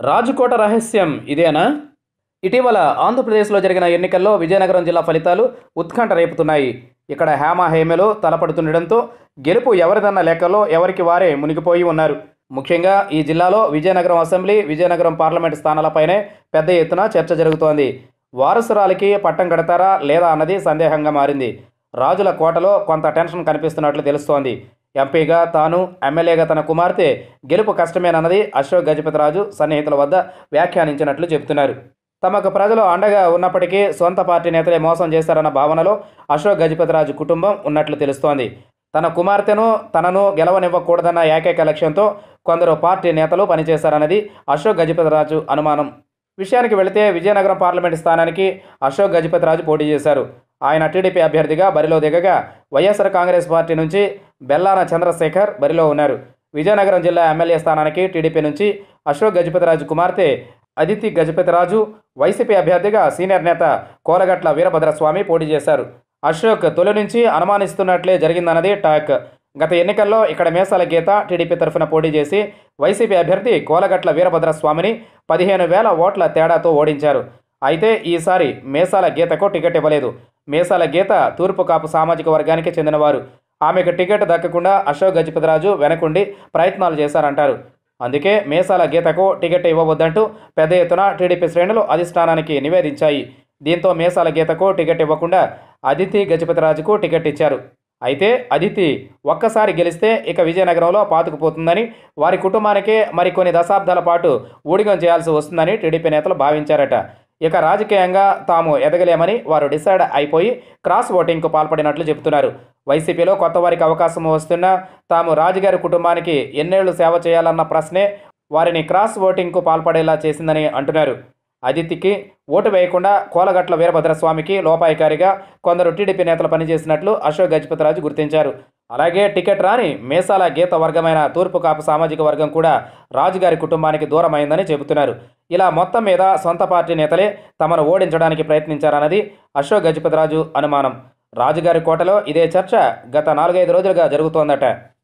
రాజుకోట రహస్యం ఇదేనా ఇటీవల ఆంధ్రప్రదేశ్లో జరిగిన ఎన్నికల్లో విజయనగరం జిల్లా ఫలితాలు ఉత్కంఠ రేపుతున్నాయి ఇక్కడ హేమ హేమలు తలపడుతుండడంతో గెలుపు ఎవరిదన్న లెక్కలో ఎవరికి వారే మునిగిపోయి ఉన్నారు ముఖ్యంగా ఈ జిల్లాలో విజయనగరం అసెంబ్లీ విజయనగరం పార్లమెంట్ స్థానాలపైనే పెద్ద ఎత్తున చర్చ జరుగుతోంది వారసురాలికి పట్టం కడతారా లేదా అన్నది సందేహంగా మారింది రాజుల కోటలో కొంత టెన్షన్ కనిపిస్తున్నట్లు తెలుస్తోంది ఎంపీగా తాను ఎమ్మెల్యేగా తన కుమార్తె గెలుపు కష్టమేనన్నది అశోక్ గజపతిరాజు సన్నిహితుల వద్ద వ్యాఖ్యానించినట్లు చెబుతున్నారు తమకు ప్రజలు అండగా ఉన్నప్పటికీ సొంత పార్టీ నేతలే మోసం చేశారన్న భావనలో అశోక్ గజపతిరాజు కుటుంబం ఉన్నట్లు తెలుస్తోంది తన కుమార్తెను తనను గెలవనివ్వకూడదన్న ఏకైక లక్ష్యంతో కొందరు పార్టీ నేతలు పనిచేశారన్నది అశోక్ గజపతిరాజు అనుమానం విషయానికి వెళితే విజయనగరం పార్లమెంట్ స్థానానికి అశోక్ గజపతిరాజు పోటీ చేశారు ఆయన టీడీపీ అభ్యర్థిగా బరిలో దిగగా వైఎస్ఆర్ కాంగ్రెస్ పార్టీ నుంచి బెల్లాన చంద్రశేఖర్ బరిలో ఉన్నారు విజయనగరం జిల్లా ఎమ్మెల్యే స్థానానికి టీడీపీ నుంచి అశోక్ గజపతిరాజు కుమార్తె అదితి గజపతిరాజు వైసీపీ అభ్యర్థిగా సీనియర్ నేత కోలగట్ల వీరభద్రస్వామి పోటీ చేశారు అశోక్ తొలి నుంచి అనుమానిస్తున్నట్లే జరిగిందన్నది టాక్ గత ఎన్నికల్లో ఇక్కడ మేసాల గీత టీడీపీ తరఫున పోటీ చేసి వైసీపీ అభ్యర్థి కోలగట్ల వీరభద్రస్వామిని పదిహేను వేల ఓట్ల తేడాతో ఓడించారు అయితే ఈసారి మేసాల గీతకు టికెట్ ఇవ్వలేదు మేసాల గీత తూర్పు కాపు సామాజిక వర్గానికి చెందినవారు ఆమెకు టికెట్ దక్కకుండా అశోక్ గజపతిరాజు వెనకుండి ప్రయత్నాలు చేశారంటారు అందుకే మేసాల గీతకు టికెట్ ఇవ్వవద్దంటూ పెద్ద ఎత్తున టీడీపీ శ్రేణులు అధిష్టానానికి నివేదించాయి దీంతో మేసాల గీతకు టికెట్ ఇవ్వకుండా అదితి గజపతిరాజుకు టికెట్ ఇచ్చారు అయితే అదితి ఒక్కసారి గెలిస్తే ఇక విజయనగరంలో పాతుకుపోతుందని వారి కుటుంబానికే మరికొన్ని దశాబ్దాల పాటు ఊడిగం చేయాల్సి వస్తుందని టీడీపీ నేతలు భావించారట ఇక రాజకీయంగా తాము ఎదగలేమని వారు డిసైడ్ అయిపోయి క్రాస్ ఓటింగ్కు పాల్పడినట్లు చెబుతున్నారు వైసీపీలో కొత్త వారికి అవకాశం వస్తున్నా తాము రాజుగారి కుటుంబానికి ఎన్నేళ్లు సేవ చేయాలన్న ప్రశ్నే వారిని క్రాస్ ఓటింగ్కు పాల్పడేలా చేసిందని అంటున్నారు అదితికి ఓటు వేయకుండా కోలగట్ల వీరభద్రస్వామికి లోపాయికారిగా కొందరు టీడీపీ నేతలు పనిచేసినట్లు అశోక్ గజపతిరాజు గుర్తించారు అలాగే టికెట్ రాని మేసాల గీత వర్గమైన తూర్పు కాపు సామాజిక వర్గం కూడా రాజుగారి కుటుంబానికి దూరమైందని చెబుతున్నారు ఇలా మొత్తం మీద సొంత పార్టీ నేతలే తమను ఓడించడానికి ప్రయత్నించారన్నది అశోక్ గజపతిరాజు అనుమానం రాజుగారి కోటలో ఇదే చర్చ గత నాలుగైదు రోజులుగా జరుగుతోందట